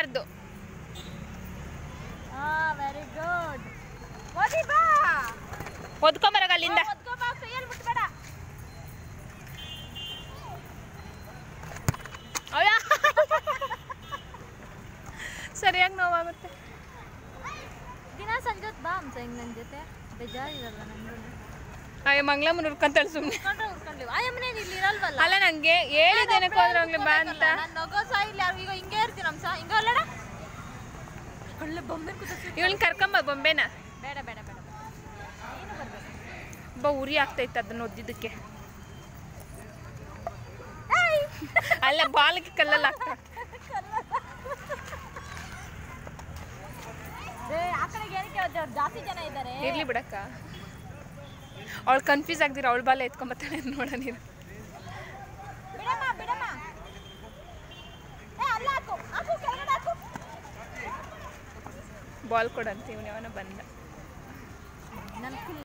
ಯಾರ್ದು ಹಾ very good ಓದಿ ಬಾ ಒದ್ಕೊಂಬರಾಗ ಅಲ್ಲಿಂದ ಓದ್ಕೋ ಬಾ ಕೈಯಲ್ಲಿ ಮುಟ್ಬೇಡ ಅಯ್ಯ ಸರಿಯಾಗಿ ನೋವಾಗುತ್ತೆ ದಿನ ಸಂಜೆ ಹೊತ್ತು ಬಾ ಹಂಸ ಹಿಂಗ್ ನನ್ನ ಜೊತೆ ಬೇಜಾರಿರಲ್ಲ ನಂಗೂ ಅಯ್ಯ ಮಂಗ್ಲಮ್ಮನ ಹುಡ್ಕೊಂತಾಳೆ ಸುಮ್ಮನೆ ಉಳ್ಕೊಂಡ್ರೆ ಉಳ್ಕೊಂಡ್ಲಿ ಆಯಮ್ಮನೇ ಇಲ್ಲಿ ಇರಲ್ವಲ್ಲ ಅಲ್ಲ ನಂಗೆ ಹೇಳಿದ್ದೇನಕ್ಕೆ ಹೋದ್ರೆ ಹೋಗ್ಲಿ ಬಾ ಅಂತ ನಾನು ನಗೋ ಸಹ ಇಲ್ಲ ಈಗ ಹಿಂಗೆ ಇರ್ತೀನಿ ಹಂಸ ಹಿಂಗೆ ಅಲ್ಲಡ ಒಳ್ಳೆ ಬೊಮ್ಮೆ ಕೂತಿಸಿ ಇವಳನ್ನ ಕರ್ಕೊಂಬ ಬೊಂಬೆನ ಬೇಡ ಬೇಡ ಬೇಡ ಬೇಡ. ನೀನು ಬರ್ಬೇಕು ಬಾ ಉರಿ ಆಗ್ತೈತೆ ಅದನ್ನ ಒದ್ದಿದ್ದಕ್ಕೆ ಅಲ್ಲ ಬಾಲಕ್ಕೆ ಕಲ್ಲಲ್ಲಿ ಆಗ್ತಾ ಏ, ಆ ಕಡೆಗೆ ಏನಕ್ಕೆ ಹೋದೆ? ಅವ್ರು ಜಾಸ್ತಿ ಜನ ಇದ್ದಾರೆ ಇರ್ಲಿ ಬಿಡಕ್ಕ ಅವಳು ಕನ್ಫ್ಯೂಸ್ ಆಗ್ದಿರ ಅವಳ ಬಾಲ ಎತ್ಕೊಂಬತ್ತಾಳೆ ನೋಡ ನೀನು ಬಿಡಮ್ಮ ಬಿಡಮ್ಮ ಏ ಅಲ್ಲ ಹಾಕು ಹಾಕು ಕೆಳಗಡೆ ಹಾಕು ಬಾಲ್ ಕೊಡಂತ ಇವನು ಅವನ ಬಂದ ನನ್ ಫುಲ್